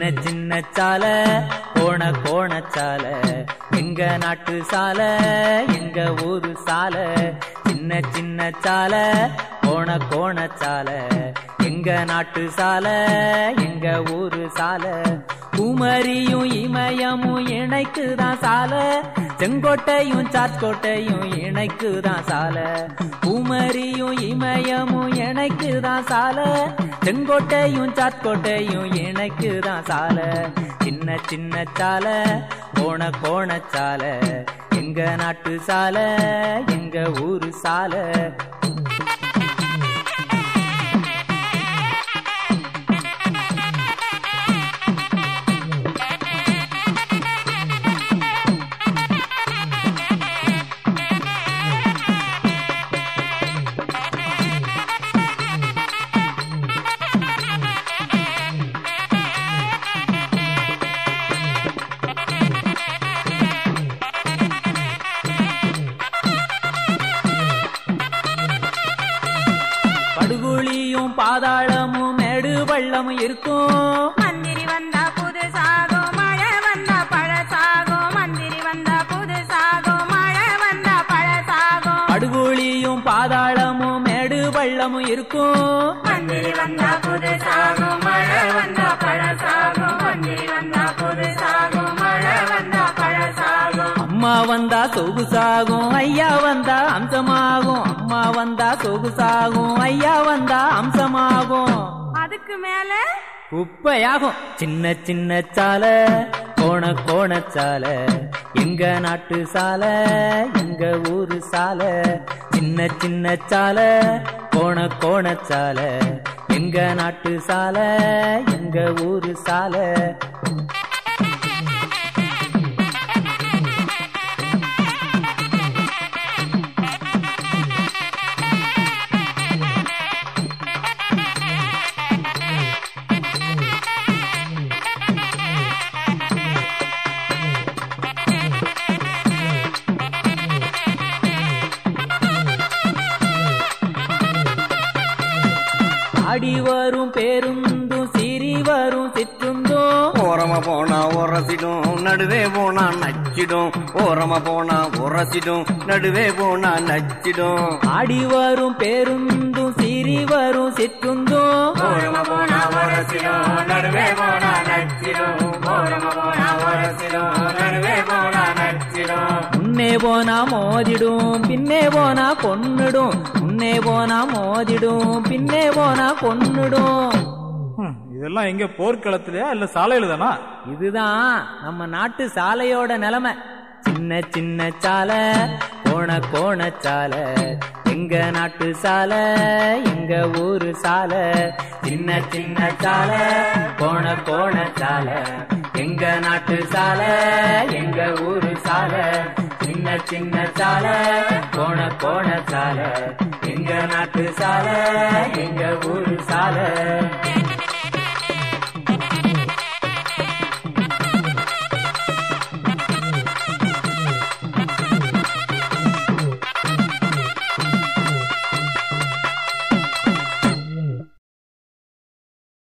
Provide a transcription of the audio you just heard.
சின்ன சாலை கோண கோண சாலை எங்க நாட்டு சாலை எங்க ஊரு சாலை சின்ன சின்ன சாலை கோண கோண சாலை எங்க நாட்டு சாலை எங்க ஊரு சாலை குமரியும் இமயமும் இணைக்குதான் சாலை செங்கோட்டையும் சார்கோட்டையும் இணைக்குதான் சாலை குமரியும் இமயமும் இணைக்குதான் சாலை செங்கோட்டையும் சார்கோட்டையும் இணைக்குதான் சாலை சின்ன சின்ன சாலை கோண கோண சாலை எங்க நாட்டு சாலை எங்க ஊரு சாலை படுகுழியும் பாதாளமும் மேடு பள்ளமும் இருக்கும் மந்திரி வந்தா புதுசாகும் மழை வந்தா பழசாகும் மந்திரி வந்தா புதுசாகும் மழை வந்தா பழசாகும் படுகுழியும் பாதாளமும் மேடு பள்ளமும் இருக்கும் மந்திரி வந்தா புதுசாகும் மழை வந்தா பழசாகும் மந்திரி வந்தா புதுசாகும் மழை வந்தா பழசாகும் அம்மா வந்தா சொகுசாகும் ஐயா வந்தா அம்சமாகும் அம்மா வந்தா சொகுசாகும் ஐயா வந்தா அம்சமாகும் அதுக்கு மேல குப்பையாகும் சின்ன சின்ன சாலை கோண கோண சாலை எங்க நாட்டு சாலை எங்க ஊரு சாலை சின்ன சின்ன சாலை கோண கோண சாலை எங்க நாட்டு சாலை எங்க ஊரு சாலை ஆடி வரும் பேருந்தும் சிரி வரும் சிற்றுந்தும் ஓரமா போனா உரசிடும் நடுவே போனா நச்சிடும் ஓரமா போனா உரசிடும் நடுவே போனா நச்சிடும் ஆடி வரும் பேருந்தும் சிரி வரும் சிற்றுந்தும் ஓரமா போனா உரசிடும் நடுவே போனா நச்சிடும் ஓரமா போனா உரசிடும் நடுவே போனா நச்சிடும் முன்னே போனா மோதிடும் பின்னே போனா கொன்னுடும் முன்னே போனா மோதிடும் பின்னே போனா கொன்னுடும் ஹம், இதெல்லாம் எங்க போர்க்களத்திலயா இல்ல சாலையில தானா இதுதான் நம்ம நாட்டு சாலையோட நிலைமை சின்ன சின்ன சாலை கோண கோண சாலை எங்க நாட்டு சாலை எங்க ஊரு சாலை சின்ன சின்ன சாலை கோண கோண சாலை எங்க நாட்டு சாலை எங்க ஊரு சாலை சின்ன சின்ன சாலை கோண கோண சாலை எங்க நாட்டு சாலை எங்க ஊரு சாலை